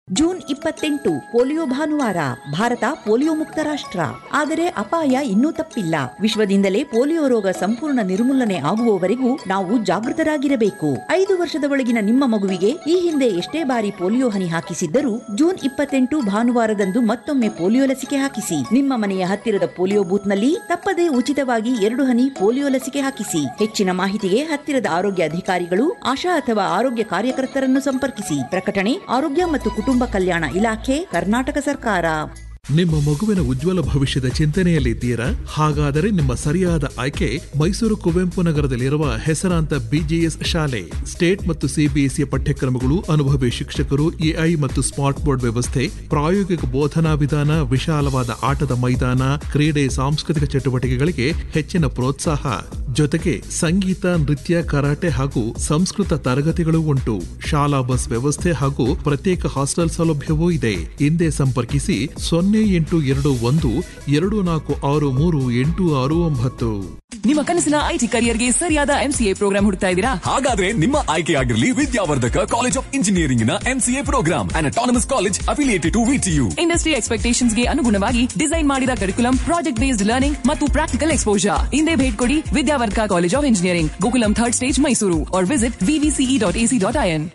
June ಇಪ್ಪತ್ತೆಂಟು polio ಭಾನುವಾರ Bharat polio ಮುಕ್ತ ರಾಷ್ಟ್ರ ಆದರೆ ಅಪಾಯ ಇನ್ನೂ ತಪ್ಪಿಲ್ಲ ವಿಶ್ವದಿಂದಲೇ ಪೋಲಿಯೋ ರೋಗ ಸಂಪೂರ್ಣ ನಿರ್ಮೂಲನೆ ಆಗುವವರೆಗೂ ನಾವು ಜಾಗೃತರಾಗಿರಬೇಕು ಐದು ವರ್ಷದ ಒಳಗಿನ ನಿಮ್ಮ ಮಗುವಿಗೆ ಈ ಹಿಂದೆ ಎಷ್ಟೇ ಬಾರಿ ಪೋಲಿಯೋ ಹನಿ ಹಾಕಿಸಿದ್ದರೂ ಜೂನ್ ಇಪ್ಪತ್ತೆಂಟು ಭಾನುವಾರದಂದು ಮತ್ತೊಮ್ಮೆ ಪೋಲಿಯೋ ಲಸಿಕೆ ಹಾಕಿಸಿ ನಿಮ್ಮ ಮನೆಯ ಹತ್ತಿರದ ಪೋಲಿಯೋ ಬೂತ್ನಲ್ಲಿ ತಪ್ಪದೇ ಉಚಿತವಾಗಿ ಎರಡು ಹನಿ ಪೋಲಿಯೋ ಲಸಿಕೆ ಹಾಕಿಸಿ ಹೆಚ್ಚಿನ ಮಾಹಿತಿಗೆ ಹತ್ತಿರದ ಆರೋಗ್ಯ ಅಧಿಕಾರಿಗಳು ಆಶಾ ಅಥವಾ ಆರೋಗ್ಯ ಕಾರ್ಯಕರ್ತರನ್ನು ಸಂಪರ್ಕಿಸಿ ಪ್ರಕಟಣೆ ಆರೋಗ್ಯ ಮತ್ತು ಕುಟುಂಬ ಕಲ್ಯಾಣ ಇಲಾಖೆ ಕರ್ನಾಟಕ ಸರ್ಕಾರ ನಿಮ್ಮ ಮಗುವಿನ ಉಜ್ವಲ ಭವಿಷ್ಯದ ಚಿಂತನೆಯಲ್ಲಿದ್ದೀರಾ ಹಾಗಾದರೆ ನಿಮ್ಮ ಸರಿಯಾದ ಆಯ್ಕೆ ಮೈಸೂರು ಕುವೆಂಪು ನಗರದಲ್ಲಿರುವ ಹೆಸರಾಂತ ಬಿಜಿಎಸ್ ಶಾಲೆ ಸ್ಟೇಟ್ ಮತ್ತು ಸಿಬಿಎಸ್ಇ ಪಠ್ಯಕ್ರಮಗಳು ಅನುಭವಿ ಶಿಕ್ಷಕರು ಎಐ ಮತ್ತು ಸ್ಮಾರ್ಟ್ ಬೋರ್ಡ್ ವ್ಯವಸ್ಥೆ ಪ್ರಾಯೋಗಿಕ ಬೋಧನಾ ವಿಧಾನ ವಿಶಾಲವಾದ ಆಟದ ಮೈದಾನ ಕ್ರೀಡೆ ಸಾಂಸ್ಕೃತಿಕ ಚಟುವಟಿಕೆಗಳಿಗೆ ಹೆಚ್ಚಿನ ಪ್ರೋತ್ಸಾಹ ಜೊತೆಗೆ ಸಂಗೀತ ನೃತ್ಯ ಕರಾಟೆ ಹಾಗೂ ಸಂಸ್ಕೃತ ತರಗತಿಗಳು ಉಂಟು ಶಾಲಾ ಬಸ್ ವ್ಯವಸ್ಥೆ ಹಾಗೂ ಪ್ರತ್ಯೇಕ ಹಾಸ್ಟೆಲ್ ಸೌಲಭ್ಯವೂ ಇದೆ ಹಿಂದೆ ಸಂಪರ್ಕಿಸಿ ಸೊನ್ನೆ ಎಂಟು ಎರಡು ಒಂದು ಎರಡು ನಾಲ್ಕು ಆರು ಮೂರು ಎಂಟು ಆರು ಒಂಬತ್ತು ನಿಮ್ಮ ಕನಸಿನ ಐಟಿ ಕರಿಯರ್ಗೆ ಸರಿಯಾದ ಎಂಸಿಎ ಪ್ರೋಗ್ರಾಂ ಹುಡುಕ್ತಾ ಇದ್ದೀರಾ ಹಾಗಾದ್ರೆ ನಿಮ್ಮ ಆಯ್ಕೆಯಾಗಿರಲಿ ವಿದ್ಯಾವರ್ಧಕ ಕಾಲೇಜ್ ಆಫ್ ಇಂಜಿನಿಯರಿಂಗ್ ನ MCA programme and autonomous college affiliated to VTU industry expectations ಗೆ ಅನುಗುಣವಾಗಿ ಡಿಸೈನ್ ಮಾಡಿದ ಕರಿಕುಲಂ ಪ್ರಾಜೆಕ್ಟ್ ಬೇಸ್ಡ್ ಲರ್ನಿಂಗ್ ಮತ್ತು ಪ್ರಾಕ್ಟಿಕಲ್ ಎಕ್ಸ್ಪೋಜರ್ ಹಿಂದೆ ಭೇಟಿ ಕೊಡಿ Vidyavardhaka college of engineering Gokulam third stage Mysuru or visit VVCE dot AC dot IN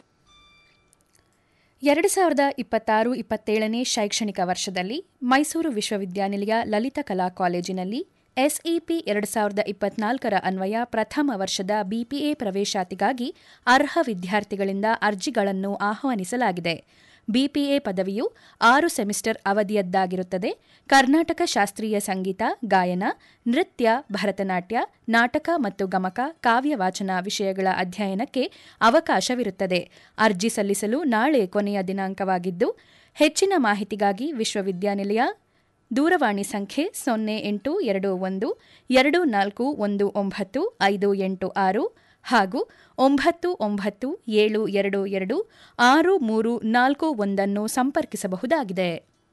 ಎರಡು ಸಾವಿರದ ಇಪ್ಪತ್ತಾರು ಇಪ್ಪತ್ತೇಳನೇ ಶೈಕ್ಷಣಿಕ ವರ್ಷದಲ್ಲಿ ಮೈಸೂರು ವಿಶ್ವವಿದ್ಯಾನಿಲಯ ಲಲಿತ ಕಲಾ ಕಾಲೇಜಿನಲ್ಲಿ ಎಸ್ಇಪಿ ಎರಡು ಸಾವಿರದ ಇಪ್ಪತ್ನಾಲ್ಕರ ಅನ್ವಯ ಪ್ರಥಮ ವರ್ಷದ ಬಿಪಿಎ ಪ್ರವೇಶಾತಿಗಾಗಿ ಅರ್ಹ ವಿದ್ಯಾರ್ಥಿಗಳಿಂದ ಅರ್ಜಿಗಳನ್ನು ಆಹ್ವಾನಿಸಲಾಗಿದೆ ಬಿಪಿಎ ಪದವಿಯು ಆರು ಸೆಮಿಸ್ಟರ್ ಅವಧಿಯದ್ದಾಗಿರುತ್ತದೆ ಕರ್ನಾಟಕ ಶಾಸ್ತ್ರೀಯ ಸಂಗೀತ ಗಾಯನ ನೃತ್ಯ ಭರತನಾಟ್ಯ ನಾಟಕ ಮತ್ತು ಗಮಕ ಕಾವ್ಯವಾಚನ ವಿಷಯಗಳ ಅಧ್ಯಯನಕ್ಕೆ ಅವಕಾಶವಿರುತ್ತದೆ ಅರ್ಜಿ ಸಲ್ಲಿಸಲು ನಾಳೆ ಕೊನೆಯ ದಿನಾಂಕವಾಗಿದ್ದು ಹೆಚ್ಚಿನ ಮಾಹಿತಿಗಾಗಿ ವಿಶ್ವವಿದ್ಯಾನಿಲಯ ದೂರವಾಣಿ ಸಂಖ್ಯೆ ಸೊನ್ನೆ ಎಂಟು ಎರಡು ಒಂದು ಎರಡು ನಾಲ್ಕು ಒಂದು ಒಂಬತ್ತು ಐದು ಎಂಟು ಆರು ಹಾಗೂ ಒಂಬತ್ತು ಒಂಬತ್ತು ಏಳು ಎರಡು ಎರಡು ಆರು ಮೂರು ನಾಲ್ಕು ಒಂದನ್ನು ಸಂಪರ್ಕಿಸಬಹುದಾಗಿದೆ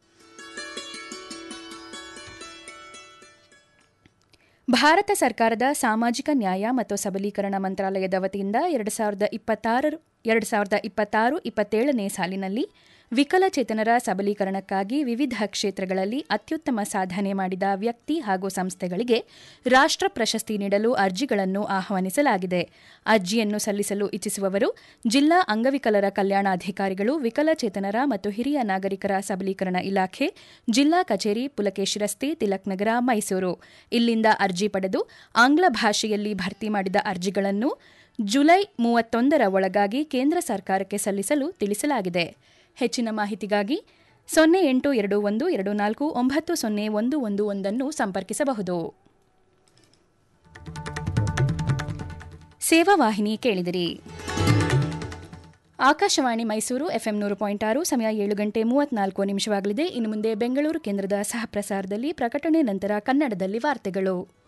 ಭಾರತ ಸರ್ಕಾರದ ಸಾಮಾಜಿಕ ನ್ಯಾಯ ಮತ್ತು ಸಬಲೀಕರಣ ಮಂತ್ರಾಲಯದ ವತಿಯಿಂದ ಎರಡು ಸಾವಿರದ ಇಪ್ಪತ್ತಾರು ಎರಡು ಸಾವಿರದ ಇಪ್ಪತ್ತಾರು ಇಪ್ಪತ್ತೇಳನೇ ಸಾಲಿನಲ್ಲಿ ವಿಕಲಚೇತನರ ಸಬಲೀಕರಣಕ್ಕಾಗಿ ವಿವಿಧ ಕ್ಷೇತ್ರಗಳಲ್ಲಿ ಅತ್ಯುತ್ತಮ ಸಾಧನೆ ಮಾಡಿದ ವ್ಯಕ್ತಿ ಹಾಗೂ ಸಂಸ್ಥೆಗಳಿಗೆ ರಾಷ್ಟ್ರ ಪ್ರಶಸ್ತಿ ನೀಡಲು ಅರ್ಜಿಗಳನ್ನು ಆಹ್ವಾನಿಸಲಾಗಿದೆ ಅರ್ಜಿಯನ್ನು ಸಲ್ಲಿಸಲು ಇಚ್ಛಿಸುವವರು ಜಿಲ್ಲಾ ಅಂಗವಿಕಲರ ಕಲ್ಯಾಣಾಧಿಕಾರಿಗಳು ವಿಕಲಚೇತನರ ಮತ್ತು ಹಿರಿಯ ನಾಗರಿಕರ ಸಬಲೀಕರಣ ಇಲಾಖೆ ಜಿಲ್ಲಾ ಕಚೇರಿ ಪುಲಕೇಶಿ ರಸ್ತೆ ತಿಲಕ್ ನಗರ ಮೈಸೂರು ಇಲ್ಲಿಂದ ಅರ್ಜಿ ಪಡೆದು ಆಂಗ್ಲ ಭಾಷೆಯಲ್ಲಿ ಭರ್ತಿ ಮಾಡಿದ ಅರ್ಜಿಗಳನ್ನು ಜುಲೈ ಮೂವತ್ತೊಂದರ ಒಳಗಾಗಿ ಕೇಂದ್ರ ಸರ್ಕಾರಕ್ಕೆ ಸಲ್ಲಿಸಲು ತಿಳಿಸಲಾಗಿದೆ ಹೆಚ್ಚಿನ ಮಾಹಿತಿಗಾಗಿ ಸೊನ್ನೆ ಎಂಟು ಎರಡು ಒಂದು ಎರಡು ನಾಲ್ಕು ಒಂಬತ್ತು ಸೊನ್ನೆ ಒಂದು ಒಂದು ಒಂದನ್ನು ಸಂಪರ್ಕಿಸಬಹುದು ಸೇವಾ ವಾಹಿನಿ ಕೇಳಿದಿರಿ ಆಕಾಶವಾಣಿ ಮೈಸೂರು ಎಫ್ಎಂ ನೂರು ಪಾಯಿಂಟ್ ಆರು ಸಮಯ ಏಳು ಗಂಟೆ ಮೂವತ್ನಾಲ್ಕು ನಿಮಿಷವಾಗಲಿದೆ ಇನ್ನು ಮುಂದೆ ಬೆಂಗಳೂರು ಕೇಂದ್ರದ ಸಹ ಪ್ರಸಾರದಲ್ಲಿ ಪ್ರಕಟಣೆ ನಂತರ ಕನ್ನಡದಲ್ಲಿ ವಾರ್ತೆಗಳು